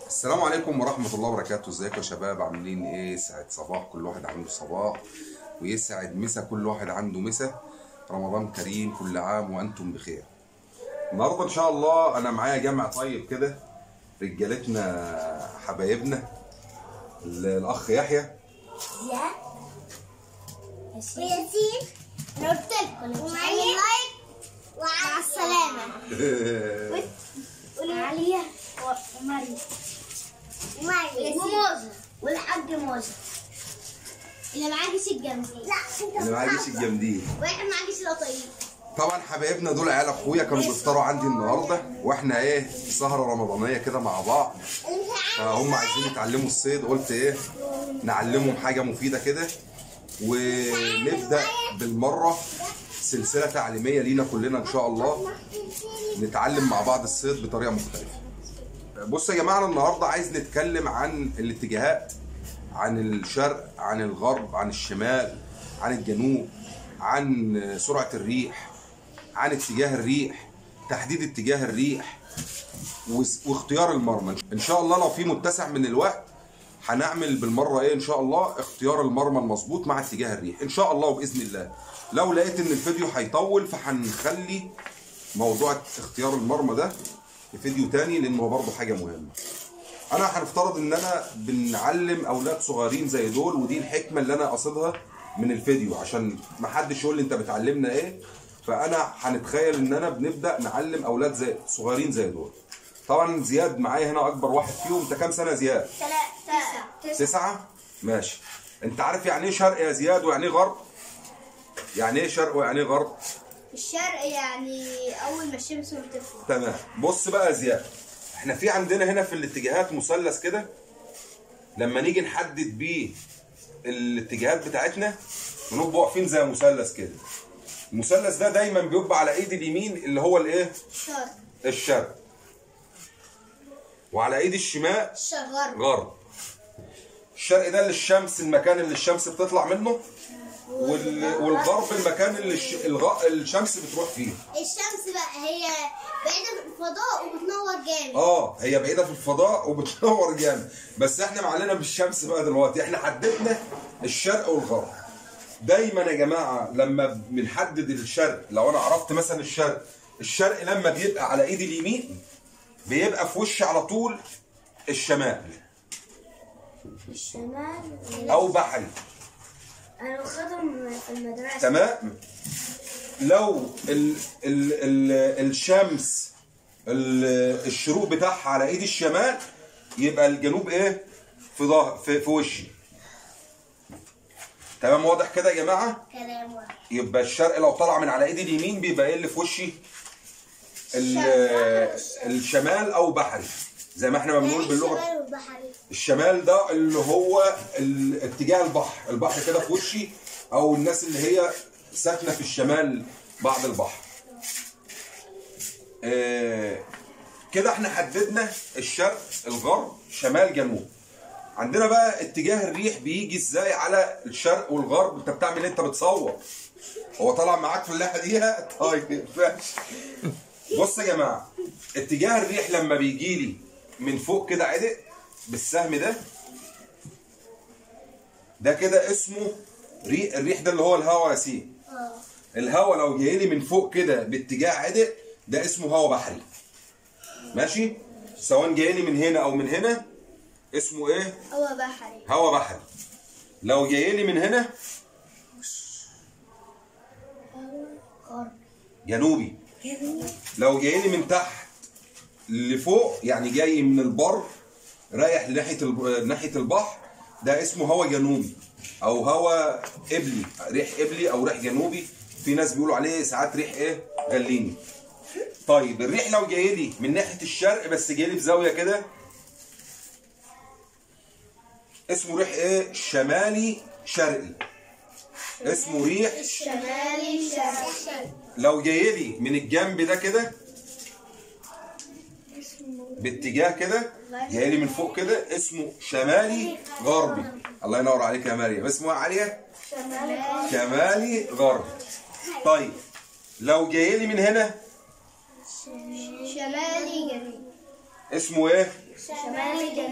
السلام عليكم ورحمة الله وبركاته ازيكم يا شباب عاملين ايه سعد صباح كل واحد عنده صباح ويسعد مسا كل واحد عنده مسا رمضان كريم كل عام وانتم بخير النهارده ان شاء الله انا معايا جمع طيب كده رجالتنا حبايبنا ال- الاخ يحيى زياد وياسين انا قلت لكم ومعايا لايك ومع السلامة وعليا ومريم ومريم وموزة والحاج موزة اللي معاه جيش الجنبي لا اللي معايا جيش الجامدين واحد معاه جيش القطيب طبعا حبايبنا دول عيال اخويا كانوا بيفطروا عندي النهارده واحنا ايه سهره رمضانيه كده مع بعض فهم عايزين يتعلموا الصيد قلت ايه نعلمهم حاجه مفيده كده ونبدا بالمره سلسله تعليميه لينا كلنا ان شاء الله نتعلم مع بعض الصيد بطريقه مختلفه بصوا يا جماعه أنا النهارده عايز نتكلم عن الاتجاهات عن الشرق عن الغرب عن الشمال عن الجنوب عن سرعه الريح عن اتجاه الريح تحديد اتجاه الريح واس- واختيار المرمى ان شاء الله لو في متسع من الوقت هنعمل بالمره ايه ان شاء الله اختيار المرمى المظبوط مع اتجاه الريح ان شاء الله وباذن الله لو لقيت ان الفيديو هيطول فهنخلي موضوع اختيار المرمى ده في فيديو تاني لانه هو برضه حاجه مهمه انا هنفترض ان انا بنعلم اولاد صغيرين زي دول ودي الحكمه اللي انا قاصدها من الفيديو عشان ما حدش يقول لي انت بتعلمنا ايه فانا هنتخيل ان انا بنبدا نعلم اولاد زي صغيرين زي دول طبعا زياد معايا هنا اكبر واحد فيهم انت كام سنه يا زياد ثلاثة تسعة ماشي انت عارف يعني ايه شرق يا زياد ويعني ايه غرب يعني ايه شرق ويعني ايه غرب في الشرق يعني أول ما الشمس بتطلع تمام بص بقى يا زياد احنا في عندنا هنا في الاتجاهات مثلث كده لما نيجي نحدد بيه الاتجاهات بتاعتنا بنبقى واقفين زي مثلث كده المثلث ده دايما بيبقى على ايد اليمين اللي هو الايه الشرق الشرق وعلى ايد الشمال الشرق غرب الشرق ده اللي الشمس المكان اللي الشمس بتطلع منه وال... والغرب المكان اللي الش... الغ... الشمس بتروح فيه الشمس بقى هي بعيدة في الفضاء وبتنور جامد اه هي بعيده في الفضاء وبتنور جامد بس احنا معلنا بالشمس بقى دلوقتي احنا حددنا الشرق والغرب دايما يا جماعه لما بنحدد الشرق لو انا عرفت مثلا الشرق الشرق لما بيبقى على ايدي اليمين بيبقى في وشي على طول الشمال الشمال او بحري أنا واخدهم في المدرسة تمام لو ال ال ال الشمس ال- الشروق بتاعها على ايد الشمال يبقى الجنوب ايه في ظهر في, في وشي تمام واضح كده يا جماعه كلام واحد يبقى الشرق لو طلع من على ايدي اليمين بيبقى ايه اللي في وشي ال- الشمال او بحري زي ما احنا ما بنقول باللغه الشمال والبحري الشمال ده اللي هو ال- اتجاه البحر البحر كده في وشي او الناس اللي هي ساكنه في الشمال بعد البحر آه، كده احنا حددنا الشرق الغرب شمال جنوب عندنا بقى اتجاه الريح بيجي ازاي على الشرق والغرب انت بتعمل ايه انت بتصور هو طالع معاك في اللائحه دي طيب ماشي بص يا جماعه اتجاه الريح لما بيجي لي من فوق كده عدق بالسهم ده ده كده اسمه ريح الريح ده اللي هو الهواء يا سين اه الهواء لو جاي لي من فوق كده باتجاه عدق ده اسمه هواء بحري ماشي سواء جاي لي من هنا او من هنا اسمه ايه هو بحري هواء بحري لو جاي لي من هنا غرب جنوبي لو جاي لي من تحت لفوق يعني جاي من البر رايح لناحيه الب- ناحيه البحر ده اسمه هوا جنوبي او هوا قبلي ريح قبلي او ريح جنوبي في ناس بيقولوا عليه ساعات ريح ايه غليني طيب الريح لو جاي لي من ناحيه الشرق بس جاي لي بزاويه كده اسمه ريح ايه شمالي شرقي اسمه ريح الشمالي شرق لو جاي لي من الجنب ده كده باتجاه كده جاي لي من فوق كده اسمه شمالي غربي الله ينور عليك يا مريم اسمه إيه عاليه شمالي شمالي غربي طيب لو جاي لي من هنا شمالي جنوب اسمه ايه شمالي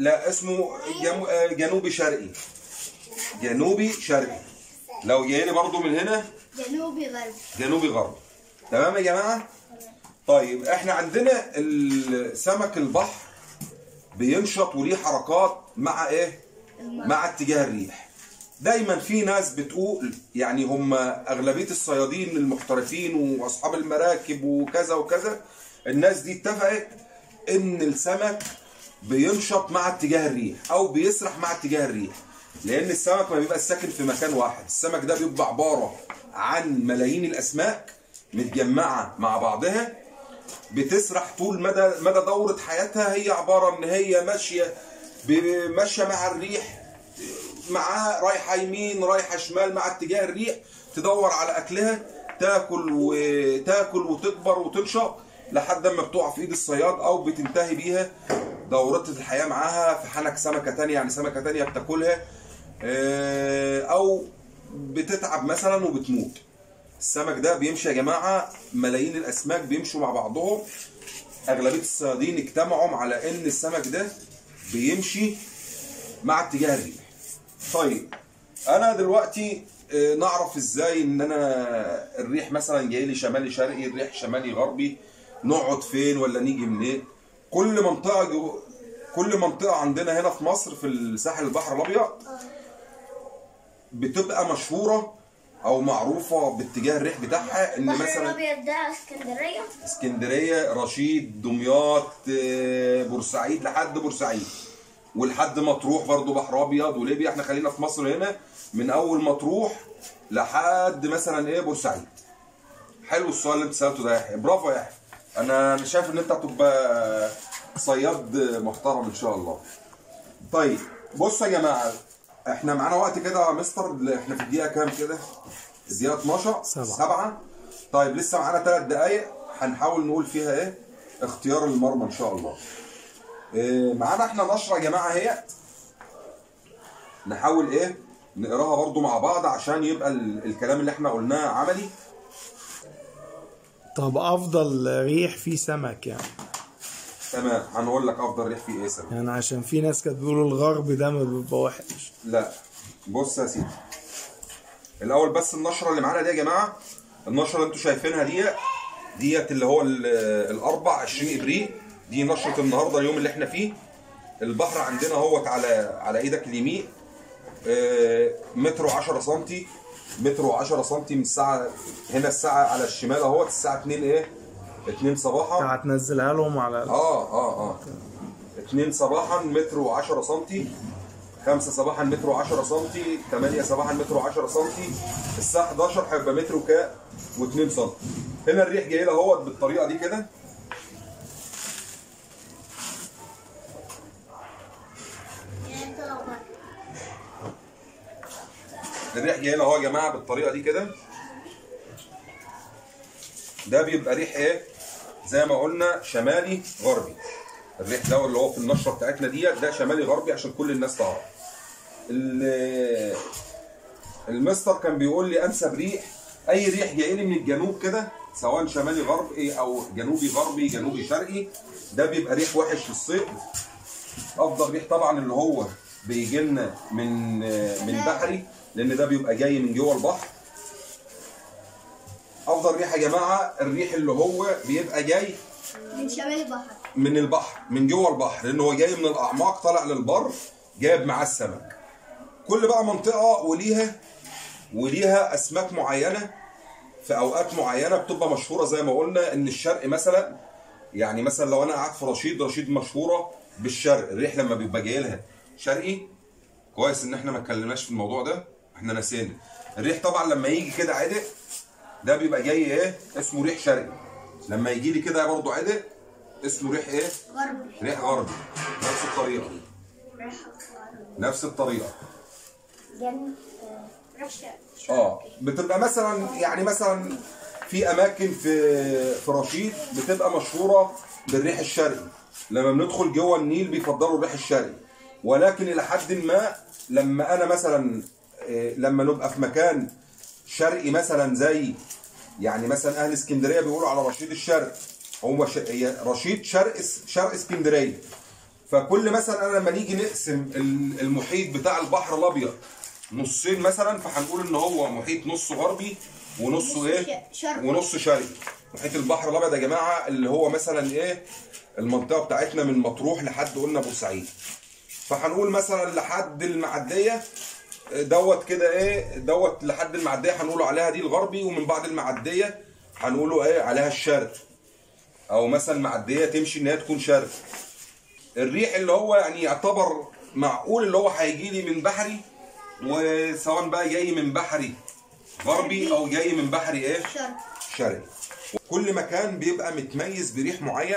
لا اسمه جم... آه، جنوبي شرقي جنوبي شرقي لو جاي لي برضه من هنا جنوبي غربي جنوبي غربي تمام يا جماعه طيب احنا عندنا ال- سمك البحر بينشط وليه حركات مع ايه مع اتجاه الريح دايما في ناس بتقول يعني هم اغلبيه الصيادين المحترفين واصحاب المراكب وكذا وكذا الناس دي اتفقت ان السمك بينشط مع اتجاه الريح او بيسرح مع اتجاه الريح لان السمك ما بيبقى ساكن في مكان واحد السمك ده بيبقى عباره عن ملايين الاسماك متجمعه مع بعضها بتسرح طول مدى مدى دوره حياتها هي عباره ان هي ماشيه ب- ماشيه مع الريح معاه رايحه يمين رايحه شمال مع اتجاه الريح تدور على اكلها تاكل وتاكل وتكبر وتنشط لحد ما بتقع في ايد الصياد او بتنتهي بيها دورة الحياة معاها في حنك سمكة تانية يعني سمكة تانية بتاكلها آه، او بتتعب مثلا وبتموت السمك ده بيمشي يا جماعة ملايين الاسماك بيمشوا مع بعضهم اغلبية الصيادين اجتمعوا على ان السمك ده بيمشي مع اتجاه الريح طيب انا دلوقتي آه، نعرف ازاي ان انا الريح مثلا جاي لي شمالي شرقي الريح شمالي غربي نقعد فين ولا نيجي منين كل منطقه جو كل منطقه عندنا هنا في مصر في الساحل البحر الابيض بتبقى مشهوره او معروفه باتجاه الريح بتاعها ان البحر مثلا الابيض ده اسكندريه اسكندريه رشيد دمياط آه، بورسعيد لحد بورسعيد ولحد مطروح برضو بحر ابيض وليبيا احنا خلينا في مصر هنا من اول مطروح لحد مثلا ايه بورسعيد حلو السؤال اللي انت سالته ده يا يحيى برافو يا يحيى انا أنا شايف ان انت هتبقى صياد محترم ان شاء الله طيب بصوا يا جماعه احنا معانا وقت كده يا مستر احنا في الدقيقه كام كده الدقيقه 12 سبعة. سبعة طيب لسه معانا ثلاث دقايق هنحاول نقول فيها ايه اختيار المرمى ان شاء الله إيه معانا احنا نشره يا جماعه اهيت نحاول ايه نقراها برضو مع بعض عشان يبقى ال- الكلام اللي احنا قلناه عملي طب افضل ريح فيه سمك يعني تمام هنقول لك افضل ريح فيه ايه سنة. يعني عشان في ناس كانت بيقولوا الغرب ده ما بيبقى وحش لا بص يا سيدي الاول بس النشره اللي معانا دي يا جماعه النشره اللي انتوا شايفينها دي ديت اللي هو ال- الاربع 20 ابريل دي نشره النهارده اليوم اللي احنا فيه البحر عندنا اهوت على على ايدك اليمين آه، متر و10 سم متر و10 سم من الساعه هنا الساعه على الشمال اهوت الساعه 2 ايه 2 صباحا هتنزلها لهم على اه اه اه 2 صباحا متر و10 سم 5 صباحا متر و10 سم 8 صباحا متر و10 سم الساعه 11 هيبقى متر وكا و2 سم هنا الريح جاي له اهوت بالطريقه دي كده يعني انت لو بره الريح جاي له اهو يا جماعه بالطريقه دي كده ده بيبقى ريح ايه زي ما قلنا شمالي غربي الريح ده اللي هو في النشره بتاعتنا ديت ده شمالي غربي عشان كل الناس تعرف ال- المستر كان بيقول لي انسب ريح اي ريح جاي لي من الجنوب كده سواء شمالي غربي او جنوبي غربي جنوبي شرقي ده بيبقى ريح وحش للصيد افضل ريح طبعا اللي هو بيجي لنا من من بحري لان ده بيبقى جاي من جوه البحر افضل ريح يا جماعه الريح اللي هو بيبقى جاي من شمال البحر من البحر من جوه البحر لان هو جاي من الاعماق طالع للبر جايب معاه السمك كل بقى منطقه وليها وليها اسماك معينه في اوقات معينه بتبقى مشهوره زي ما قلنا ان الشرق مثلا يعني مثلا لو انا قاعد في رشيد رشيد مشهوره بالشرق الريح لما بيبقى جاي لها شرقي كويس ان احنا ما اتكلمناش في الموضوع ده احنا نسينا الريح طبعا لما يجي كده عدق ده بيبقى جاي ايه اسمه ريح شرقي لما يجي لي كده برضه عدق اسمه ريح ايه غربي ريح غربي نفس الطريقه نفس الطريقه جنب رشا اه بتبقى مثلا يعني مثلا في اماكن في في رشيد بتبقى مشهوره بالريح الشرقي لما بندخل جوه النيل بيفضلوا الريح الشرقي ولكن الى حد ما لما انا مثلا آه، لما نبقى في مكان شرقي مثلا زي يعني مثلا اهل اسكندريه بيقولوا على رشيد الشرق هو ش... هي رشيد شرق اس- شرق اسكندريه فكل مثلا انا لما نيجي نقسم ال- المحيط بتاع البحر الابيض نصين مثلا فهنقول ان هو محيط نصه غربي ونصه ايه ش- شرقي. ونص شرقي محيط البحر الابيض يا جماعه اللي هو مثلا ايه المنطقه بتاعتنا من مطروح لحد قلنا بورسعيد فهنقول مثلا لحد المعديه دوت كده ايه دوت لحد المعديه هنقوله عليها دي الغربي ومن بعد المعديه هنقوله ايه عليها الشرق او مثلا معديه تمشي ان هي تكون شرق الريح اللي هو يعني يعتبر معقول اللي هو هيجي لي من بحري وسواء بقى جاي من بحري غربي او جاي من بحري ايه شرق شرقي كل مكان بيبقى متميز بريح معين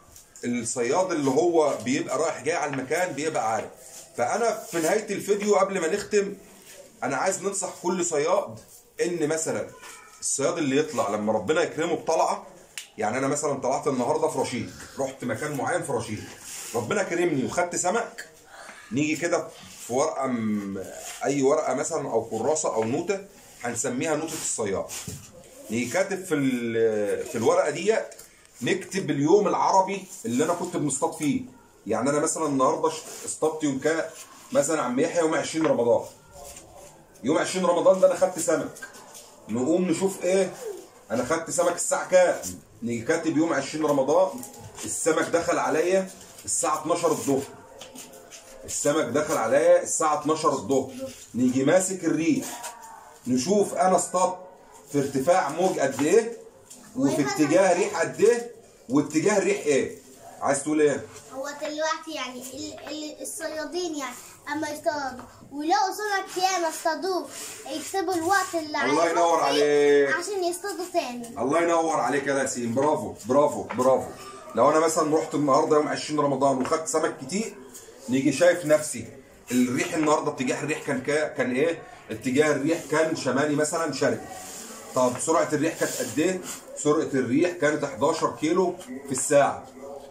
الصياد اللي هو بيبقى رايح جاي على المكان بيبقى عارف فانا في نهايه الفيديو قبل ما نختم انا عايز ننصح كل صياد ان مثلا الصياد اللي يطلع لما ربنا يكرمه بطلعه يعني انا مثلا طلعت النهارده في رشيد رحت مكان معين في رشيد ربنا كرمني وخدت سمك نيجي كده في ورقه م- اي ورقه مثلا او كراسه او نوته هنسميها نوته الصياد نيجي كاتب في ال- في الورقه دي نكتب اليوم العربي اللي انا كنت بنصطاد فيه يعني انا مثلا النهارده ش- اصطادت يوم كان مثلا عم يحيى يوم 20 رمضان يوم 20 رمضان ده انا خدت سمك نقوم نشوف ايه انا خدت سمك الساعه كام نيجي كاتب يوم 20 رمضان السمك دخل عليا الساعه 12 الظهر السمك دخل عليا الساعه 12 الظهر نيجي ماسك الريح نشوف انا اصطادت في ارتفاع موج قد ايه وفي اتجاه ريح قد ايه واتجاه الريح ايه عايز تقول ايه هو دلوقتي يعني ال- ال- الصيادين يعني اما يصطادوا ولقوا سمك ياما اصطادوه يكسبوا الوقت اللي الله عليهم ينور فيه عليك. عشان يصطادوا تاني الله ينور عليك يا ياسين برافو برافو برافو لو انا مثلا رحت النهارده يوم 20 رمضان وخدت سمك كتير نيجي شايف نفسي الريح النهارده اتجاه الريح كان كا كان ايه اتجاه الريح كان شمالي مثلا شرقي طب سرعه الريح كانت قد ايه سرعه الريح كانت 11 كيلو في الساعه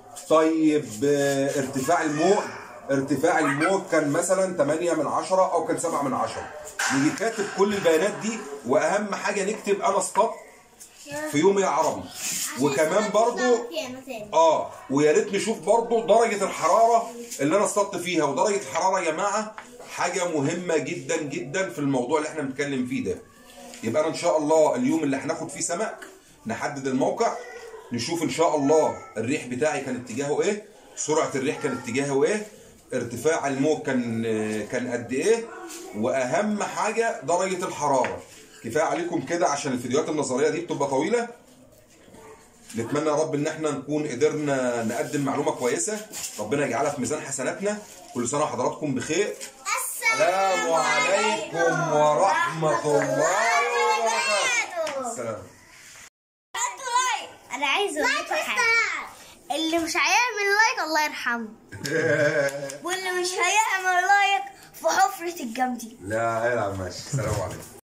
طيب آه، ارتفاع الموج ارتفاع الموج كان مثلا 8 من 10 او كان 7 من 10 نيجي كاتب كل البيانات دي واهم حاجه نكتب انا اصطدت في يوم العربي وكمان برضو سمك ياما تاني اه ويا ريت نشوف برضو درجه الحراره اللي انا اصطدت فيها ودرجه الحراره يا جماعه حاجه مهمه جدا جدا في الموضوع اللي احنا بنتكلم فيه ده يبقى انا ان شاء الله اليوم اللي هناخد فيه سمك نحدد الموقع نشوف ان شاء الله الريح بتاعي كان اتجاهه ايه سرعه الريح كان اتجاهه ايه ارتفاع الموج كان كان قد ايه واهم حاجه درجه الحراره كفايه عليكم كده عشان الفيديوهات النظريه دي بتبقى طويله نتمنى يا رب ان احنا نكون قدرنا نقدم معلومه كويسه ربنا يجعلها في ميزان حسناتنا كل سنه وحضراتكم بخير السلام عليكم ورحمه الله وبركاته السلام انا عايزه اقول لكم حاجه اللي مش هيعمل لايك الله يرحمه واللي مش هيعمل لايك في حفرة الجامدين لا العب ماشي السلام عليكم